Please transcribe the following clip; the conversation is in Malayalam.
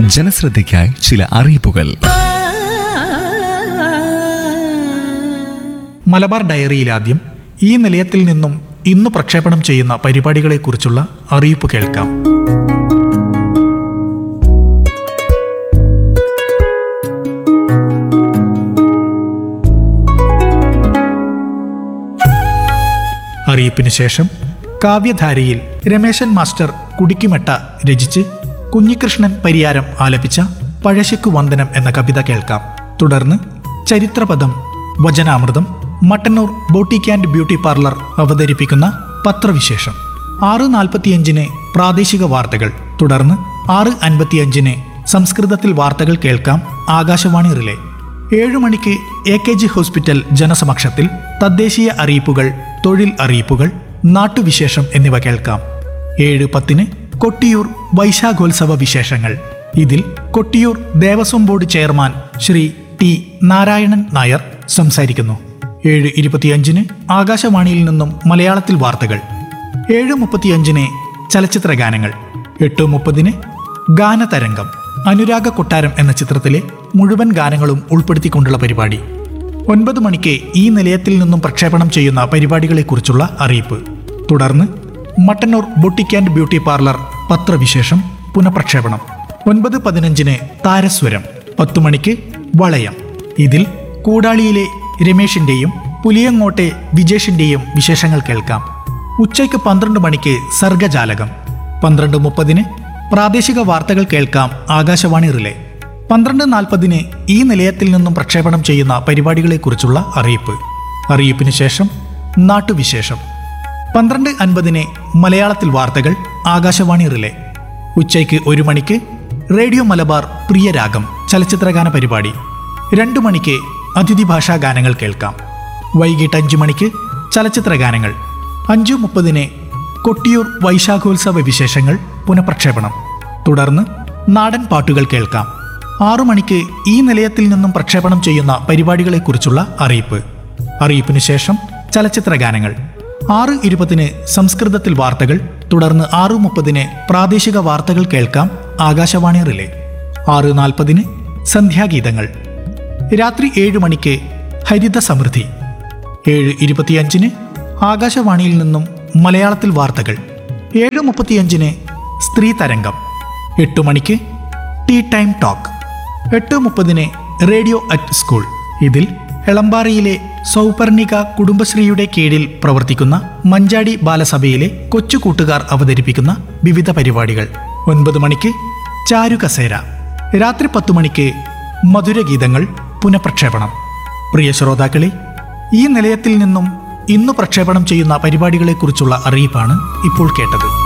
ജനശ്രദ്ധയ്ക്കായി ചില അറിയിപ്പുകൾ മലബാർ ഡയറിയിൽ ആദ്യം ഈ നിലയത്തിൽ നിന്നും ഇന്ന് പ്രക്ഷേപണം ചെയ്യുന്ന പരിപാടികളെക്കുറിച്ചുള്ള അറിയിപ്പ് കേൾക്കാം അറിയിപ്പിന് ശേഷം കാവ്യധാരയിൽ രമേശൻ മാസ്റ്റർ കുടിക്കുമെട്ട രചിച്ച് കുഞ്ഞികൃഷ്ണൻ പരിയാരം ആലപിച്ച പഴശ്ശിക്കു വന്ദനം എന്ന കവിത കേൾക്കാം തുടർന്ന് ചരിത്രപദം വചനാമൃതം Mattannur boutique and beauty parlour അവതരിപ്പിക്കുന്ന പത്രവിശേഷം ആറ് നാൽപ്പത്തിയഞ്ചിന് പ്രാദേശിക വാർത്തകൾ തുടർന്ന് ആറ് അൻപത്തിയഞ്ചിന് സംസ്കൃതത്തിൽ വാർത്തകൾ കേൾക്കാം ആകാശവാണി റിലേ ഏഴു മണിക്ക് എ കെ ജി ഹോസ്പിറ്റൽ ജനസമക്ഷത്തിൽ തദ്ദേശീയ അറിയിപ്പുകൾ തൊഴിൽ അറിയിപ്പുകൾ നാട്ടുവിശേഷം എന്നിവ കേൾക്കാം ഏഴ് പത്തിന് കൊട്ടിയൂർ വൈശാഖോത്സവ വിശേഷങ്ങൾ ഇതിൽ Kottiyoor Devaswom board chairman Shri T Narayanan Nair സംസാരിക്കുന്നു ഏഴ് ഇരുപത്തിയഞ്ചിന് ആകാശവാണിയിൽ നിന്നും മലയാളത്തിൽ വാർത്തകൾ ഏഴ് മുപ്പത്തിയഞ്ചിന് ചലച്ചിത്ര ഗാനങ്ങൾ എട്ട് മുപ്പതിന് ഗാനതരംഗം അനുരാഗ കൊട്ടാരം എന്ന ചിത്രത്തിലെ മുഴുവൻ ഗാനങ്ങളും ഉൾപ്പെടുത്തിക്കൊണ്ടുള്ള പരിപാടി ഒൻപത് മണിക്ക് ഈ നിലയത്തിൽ നിന്നും പ്രക്ഷേപണം ചെയ്യുന്ന പരിപാടികളെക്കുറിച്ചുള്ള അറിയിപ്പ് തുടർന്ന് Mattannur boutique and beauty parlour പത്രവിശേഷം പുനഃപ്രക്ഷേപണം ഒൻപത് പതിനഞ്ചിന് താരസ്വരം പത്തു മണിക്ക് വളയം ഇതിൽ കൂടാളിയിലെ രമേഷിന്റെയും പുലിയങ്ങോട്ടെ വിജേഷിന്റെയും വിശേഷങ്ങൾ കേൾക്കാം ഉച്ചയ്ക്ക് പന്ത്രണ്ട് മണിക്ക് സർഗജാലകം പന്ത്രണ്ട് മുപ്പതിന് പ്രാദേശിക വാർത്തകൾ കേൾക്കാം ആകാശവാണി റിലേ പന്ത്രണ്ട് നാൽപ്പതിന് ഈ നിലയത്തിൽ നിന്നും പ്രക്ഷേപണം ചെയ്യുന്ന പരിപാടികളെക്കുറിച്ചുള്ള അറിയിപ്പ് അറിയിപ്പിന് ശേഷം നാട്ടുവിശേഷം പന്ത്രണ്ട് അൻപതിന് മലയാളത്തിൽ വാർത്തകൾ ആകാശവാണി റിലേ ഉച്ചയ്ക്ക് ഒരു മണിക്ക് റേഡിയോ മലബാർ പ്രിയരാഗം ചലച്ചിത്രഗാന പരിപാടി രണ്ടു മണിക്ക് അതിഥി ഭാഷാ ഗാനങ്ങൾ കേൾക്കാം വൈകിട്ട് അഞ്ചു മണിക്ക് ചലച്ചിത്ര ഗാനങ്ങൾ അഞ്ചു മുപ്പതിന് കൊട്ടിയൂർ വൈശാഖോത്സവ വിശേഷങ്ങൾ പുനഃപ്രക്ഷേപണം തുടർന്ന് നാടൻ പാട്ടുകൾ കേൾക്കാം ആറു മണിക്ക് ഈ നിലയത്തിൽ നിന്നും പ്രക്ഷേപണം ചെയ്യുന്ന പരിപാടികളെക്കുറിച്ചുള്ള അറിയിപ്പ് അറിയിപ്പിന് ശേഷം ചലച്ചിത്ര ഗാനങ്ങൾ ആറ് ഇരുപതിന് സംസ്കൃതത്തിൽ വാർത്തകൾ തുടർന്ന് ആറു മുപ്പതിന് പ്രാദേശിക വാർത്തകൾ കേൾക്കാം ആകാശവാണി റിലേ ആറ് നാൽപ്പതിന് സന്ധ്യാഗീതങ്ങൾ രാത്രി ഏഴ് മണിക്ക് ഹരിത സമൃദ്ധി ഏഴ് ഇരുപത്തിയഞ്ചിന് ആകാശവാണിയിൽ നിന്നും മലയാളത്തിൽ വാർത്തകൾ ഏഴ് മുപ്പത്തിയഞ്ചിന് സ്ത്രീ തരംഗം എട്ട് മണിക്ക് ടീ ടൈം ടോക്ക് എട്ട് മുപ്പതിന് റേഡിയോ അറ്റ് സ്കൂൾ ഇതിൽ എളമ്പാറയിലെ സൗപർണിക കുടുംബശ്രീയുടെ കീഴിൽ പ്രവർത്തിക്കുന്ന മഞ്ചാടി ബാലസഭയിലെ കൊച്ചു കൂട്ടുകാർ അവതരിപ്പിക്കുന്ന വിവിധ പരിപാടികൾ ഒൻപത് മണിക്ക് ചാരു കസേര രാത്രി പത്തു മണിക്ക് മധുരഗീതങ്ങൾ പുനഃപ്രക്ഷേപണം പ്രിയ ശ്രോതാക്കളെ ഈ നിലയത്തിൽ നിന്നും ഇന്ന് പ്രക്ഷേപണം ചെയ്യുന്ന പരിപാടികളെക്കുറിച്ചുള്ള അറിയിപ്പാണ് ഇപ്പോൾ കേട്ടത്